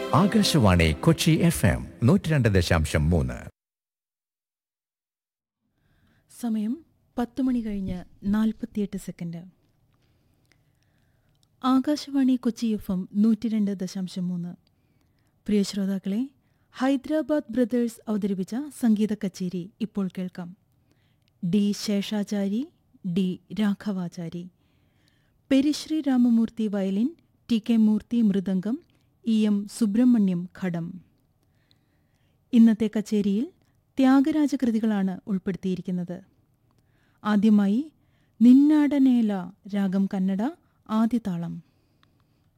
Akashvani Kochi F M നൂറ്റി രണ്ട് ദശാംശം മൂന്ന് സമയം പത്ത് മണി കഴിഞ്ഞ് നാൽപ്പത്തിയെട്ട് second Akashvani Kochi F M നൂറ്റി രണ്ട് ദശാംശം മൂന്ന് പ്രിയ ശ്രോതാക്കളെ ഹൈദരാബാദ് ബ്രദേഴ്സ് അവതരിപ്പിച്ച സംഗീത കച്ചേരി ഇപ്പോൾ കേൾക്കാം D Seshachari D Raghavachari Perisri Ramamurthy violin T K Murthy മൃദംഗം ഇ എം സുബ്രഹ്മണ്യം ഘടം ഇന്നത്തെ കച്ചേരിയിൽ ത്യാഗരാജ കൃതികളാണ് ഉൾപ്പെടുത്തിയിരിക്കുന്നത് ആദ്യമായി നിന്നാടനേല രാഗം കന്നഡ ആദ്യതാളം